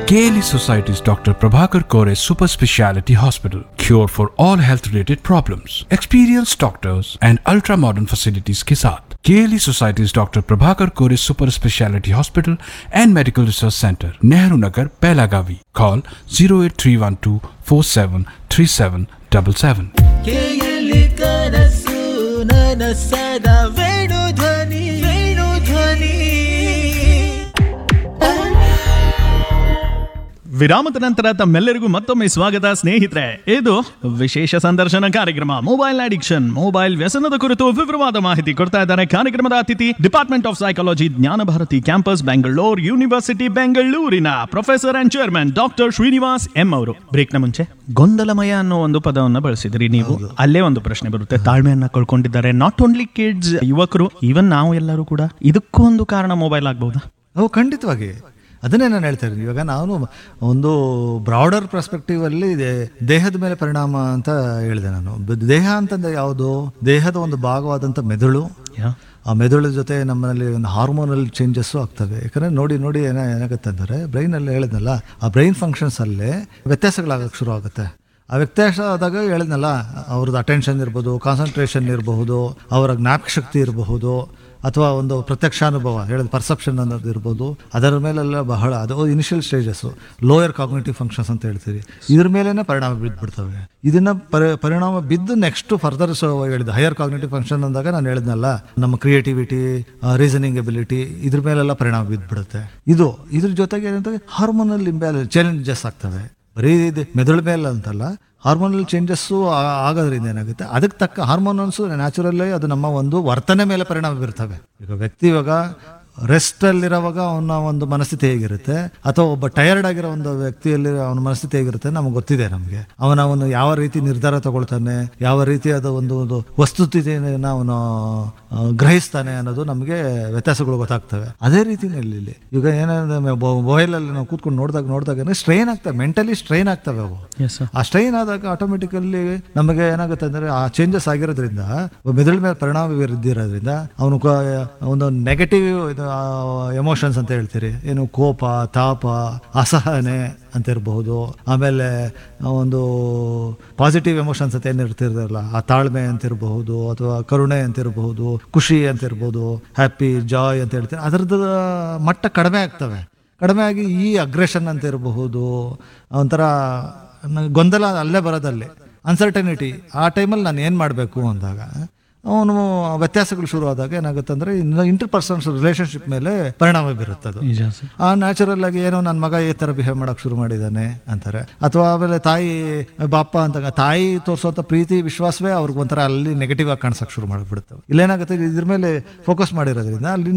KLE Society's Dr. Prabhakar Kore Super Speciality Hospital. Cure for all health related problems. Experienced doctors and ultra modern facilities के साथ KLE Society's Dr. Prabhakar Kore Super Speciality Hospital and Medical Research Center, Nehru Nagar, Pelagavi. Call 08312 473777. ಕೇಯಲಿ ಕನಸು ನನಸದ ವೇಣು ಧ್ವನಿ ವೇಣು ಧ್ವನಿ ವಿರಾಮದ ನಂತರ ತಮ್ಮೆಲ್ಲರಿಗೂ ಮತ್ತೊಮ್ಮೆ ಸ್ವಾಗತ ಸ್ನೇಹಿತರೆ ಇದು ವಿಶೇಷ ಸಂದರ್ಶನ ಕಾರ್ಯಕ್ರಮ ಮೊಬೈಲ್ ಅಡಿಕ್ಷನ್ ಮೊಬೈಲ್ ವ್ಯಸನದ ಕುರಿತು ವಿವರವಾದ ಮಾಹಿತಿ ಕೊಡ್ತಾ ಇದ್ದಾರೆ ಕಾರ್ಯಕ್ರಮದ ಅತಿಥಿ department of psychology Jnana Bharathi campus Bengaluru university ಬೆಂಗಳೂರಿನ professor and chairman doctor Srinivas M ಅವರು ಬ್ರೇಕ್ನ ಮುಂಚೆ ಗೊಂದಲಮಯ ಅನ್ನೋ ಒಂದು ಪದವನ್ನು ಬಳಸಿದ್ರಿ ನೀವು ಅಲ್ಲೇ ಒಂದು ಪ್ರಶ್ನೆ ಬರುತ್ತೆ ತಾಳ್ಮೆಯನ್ನ ಕಳ್ಕೊಂಡಿದ್ದಾರೆ ನಾಟ್ ಓನ್ಲಿ ಕಿಡ್ಸ್ ಯುವಕರು ಈವನ್ ನಾವು ಎಲ್ಲರೂ ಕೂಡ ಇದಕ್ಕೂ ಒಂದು ಕಾರಣ ಮೊಬೈಲ್ ಆಗ್ಬಹುದಾ ಅವು ಖಂಡಿತವಾಗಿ ಅದನ್ನೇ ನಾನು ಹೇಳ್ತಾ ಇದ್ದೀನಿ ಇವಾಗ ನಾನು ಒಂದು ಬ್ರಾಡರ್ ಪರ್ಸ್ಪೆಕ್ಟಿವ್ ಅಲ್ಲಿ ದೇ- ದೇಹದ ಮೇಲೆ ಪರಿಣಾಮ ಅಂತ ಹೇಳಿದೆ ನಾನು ಬ- ದೇಹ ಅಂತಂದ್ರೆ ಯಾವುದು ದೇಹದ ಒಂದು ಭಾಗವಾದಂಥ ಮೆದುಳು ಆ ಮೆದುಳು ಜೊತೆ ನಮ್ಮಲ್ಲಿ ಒಂದು ಹಾರ್ಮೋನಲ್ ಚೇಂಜಸ್ಸು ಆಗ್ತವೆ ಯಾಕಂದ್ರೆ ನೋಡಿ ನೋಡಿ ಏನ ಏನಾಗುತ್ತೆ ಅಂದರೆ ಬ್ರೈನಲ್ಲಿ ಹೇಳಿದ್ನಲ್ಲ ಆ ಬ್ರೈನ್ ಫಂಕ್ಷನ್ಸ್ ಅಲ್ಲೇ ವ್ಯತ್ಯಾಸಗಳಾಗಕ್ಕೆ ಶುರು ಆಗುತ್ತೆ ಆ ವ್ಯತ್ಯಾಸ ಆದಾಗ ಹೇಳಿದ್ನಲ್ಲ ಅವ್ರದ್ದು ಅಟೆನ್ಷನ್ ಇರ್ಬೋದು ಕಾನ್ಸಂಟ್ರೇಷನ್ ಇರಬಹುದು ಅವರ ಜ್ಞಾಪಕ ಶಕ್ತಿ ಇರಬಹುದು ಅಥವಾ ಒಂದು ಪ್ರತ್ಯಕ್ಷಾನುಭವ ಹೇಳಿದ ಪರ್ಸೆಪ್ಷನ್ ಅನ್ನೋದು ಇರ್ಬೋದು ಅದರ ಮೇಲೆಲ್ಲ ಬಹಳ ಅದು initial stages lower cognitive functions ಅಂತ ಹೇಳ್ತೀವಿ ಇದ್ರ ಮೇಲೇ ಪರಿಣಾಮ ಬಿದ್ದುಬಿಡ್ತವೆ ಇದನ್ನ ಪರಿ ಪರಿಣಾಮ ಬಿದ್ದು ನೆಕ್ಸ್ಟ್ ಫರ್ದರ್ ಸೊ ಹೇಳಿದ ಹೈಯರ್ ಕಾಗ್ನೇಟಿವ್ ಫಂಕ್ಷನ್ ಅಂದಾಗ ನಾನು ಹೇಳಿದ್ನಲ್ಲ ನಮ್ಮ ಕ್ರಿಯೇಟಿವಿಟಿ ರೀಸನಿಂಗ್ ಎಬಿಲಿಟಿ ಇದ್ರ ಮೇಲೆಲ್ಲ ಪರಿಣಾಮ ಬಿದ್ದುಬಿಡುತ್ತೆ ಇದು ಇದ್ರ ಜೊತೆಗೆ ಏನಂತ ಹಾರ್ಮೋನಲ್ ಇಂಬ್ಯಾಲೆನ್ಸ್ ಚೇಂಜಸ್ ಆಗ್ತವೆ ಬರೀ ಇದು ಮೆದುಳು ಮೇಲೆ ಅಂತಲ್ಲ ಹಾರ್ಮೋನಲ್ ಚೇಂಜಸ್ಸು ಆಗೋದ್ರಿಂದ ಏನಾಗುತ್ತೆ ಅದಕ್ಕೆ ತಕ್ಕ ಹಾರ್ಮೋನಲ್ಸು ನ್ಯಾಚುರಲ್ಲೇ ಅದು ನಮ್ಮ ಒಂದು ವರ್ತನೆ ಮೇಲೆ ಪರಿಣಾಮ ಬೀರ್ತವೆ ಈಗ ವ್ಯಕ್ತಿ ಇವಾಗ ರೆಸ್ಟಲ್ಲಿರೋವಾಗ ಅವನ ಒಂದು ಮನಸ್ಥಿತಿ ಹೇಗಿರುತ್ತೆ ಅಥವಾ ಒಬ್ಬ ಟಯರ್ಡ್ ಆಗಿರೋ ಒಂದು ವ್ಯಕ್ತಿಯಲ್ಲಿ ಅವನ ಮನಸ್ಥಿತಿ ಹೇಗಿರುತ್ತೆ ನಮಗೆ ಗೊತ್ತಿದೆ ನಮಗೆ ಅವನ ಅವನು ಯಾವ ರೀತಿ ನಿರ್ಧಾರ ತಗೊಳ್ತಾನೆ ಯಾವ ರೀತಿಯಾದ ಒಂದು ಒಂದು ವಸ್ತುಸ್ಥಿತಿಯನ್ನು ಅವನು ಆ, ಗ್ರಹಿಸ್ತಾನೆ ಅನ್ನೋದು ನಮಗೆ ವ್ಯತ್ಯಾಸಗಳು ಗೊತ್ತಾಗ್ತವೆ ಅದೇ ರೀತಿಯಲ್ಲಿ ಇಲ್ಲಿ ಈಗ ಏನಂದ್ರೆ ಮೊಬೈಲಲ್ಲಿ ನಾವು ಕೂತ್ಕೊಂಡು ನೋಡಿದಾಗ ನೋಡಿದಾಗ ಸ್ಟ್ರೈನ್ ಆಗ್ತವೆ ಮೆಂಟಲಿ ಸ್ಟ್ರೈನ್ ಆಗ್ತವೆ ಅವು ಎಸ್ ಆ ಸ್ಟ್ರೈನ್ ಆದಾಗ ಆಟೋಮೆಟಿಕಲ್ಲಿ ನಮಗೆ ಏನಾಗುತ್ತೆ ಅಂದ್ರೆ ಆ ಚೇಂಜಸ್ ಆಗಿರೋದ್ರಿಂದ ಮೆದುಳ ಮೇಲೆ ಪರಿಣಾಮ ಬೀರಿದ್ದಿರೋದ್ರಿಂದ ಅವನು ಒಂದು ನೆಗೆಟಿವ್ ಎಮೋಷನ್ಸ್ ಅಂತ ಹೇಳ್ತೀರಿ ಏನು ಕೋಪ ತಾಪ ಅಸಹನೆ ಅಂತ ಇರಬಹುದು ಆಮೇಲೆ ಒಂದು ಪಾಸಿಟಿವ್ ಎಮೋಷನ್ಸ್ ಅಂತ ಏನಿರ್ತಿರಲ್ಲ ಆ ತಾಳ್ಮೆ ಅಂತ ಇರಬಹುದು ಅಥವಾ ಕರುಣೆ ಅಂತ ಇರಬಹುದು ಖುಷಿ ಅಂತ ಇರ್ಬೋದು ಹ್ಯಾಪಿ ಜಾಯ್ ಅಂತ ಹೇಳ್ತೀರಿ ಅದರದ್ದು ಮಟ್ಟ ಕಡಿಮೆ ಆಗ್ತವೆ ಕಡಿಮೆ ಆಗಿ ಈ ಅಗ್ರೆಷನ್ ಅಂತ ಇರಬಹುದು ಒಂಥರ ನಂಗೆ ಗೊಂದಲ ಅಲ್ಲೇ ಬರೋದಲ್ಲಿ ಅನ್ಸರ್ಟನಿಟಿ ಆ ಟೈಮಲ್ಲಿ ನಾನು ಏನು ಮಾಡಬೇಕು ಅಂದಾಗ ಅವನು ವ್ಯತ್ಯಾಸಗಳು ಶುರು ಆದಾಗ ಏನಾಗುತ್ತೆ ಅಂದರೆ ಇಂಟರ್ ಪರ್ಸನ್ಸ್ ರಿಲೇಷನ್ಶಿಪ್ ಮೇಲೆ ಪರಿಣಾಮ ಬೀರುತ್ತೆ ಅದು ಆ ನ್ಯಾಚುರಲ್ ಆಗಿ ಏನೋ ನನ್ನ ಮಗ ಈ ಥರ ಬಿಹೇವ್ ಮಾಡೋಕೆ ಶುರು ಮಾಡಿದ್ದಾನೆ ಅಂತಾರೆ ಅಥವಾ ಆಮೇಲೆ ತಾಯಿ ಬಾಪ ಅಂತ ತಾಯಿ ತೋರಿಸೋಂಥ ಪ್ರೀತಿ ವಿಶ್ವಾಸವೇ ಅವ್ರಿಗೆ ಒಂಥರ ಅಲ್ಲಿ ನೆಗೆಟಿವ್ ಆಗಿ ಕಾಣಿಸೋಕೆ ಶುರು ಮಾಡಿಬಿಡುತ್ತೆ ಇಲ್ಲೇನಾಗುತ್ತೆ ಇದ್ರ ಮೇಲೆ ಫೋಕಸ್ ಮಾಡಿರೋದ್ರಿಂದ ಅಲ್ಲಿ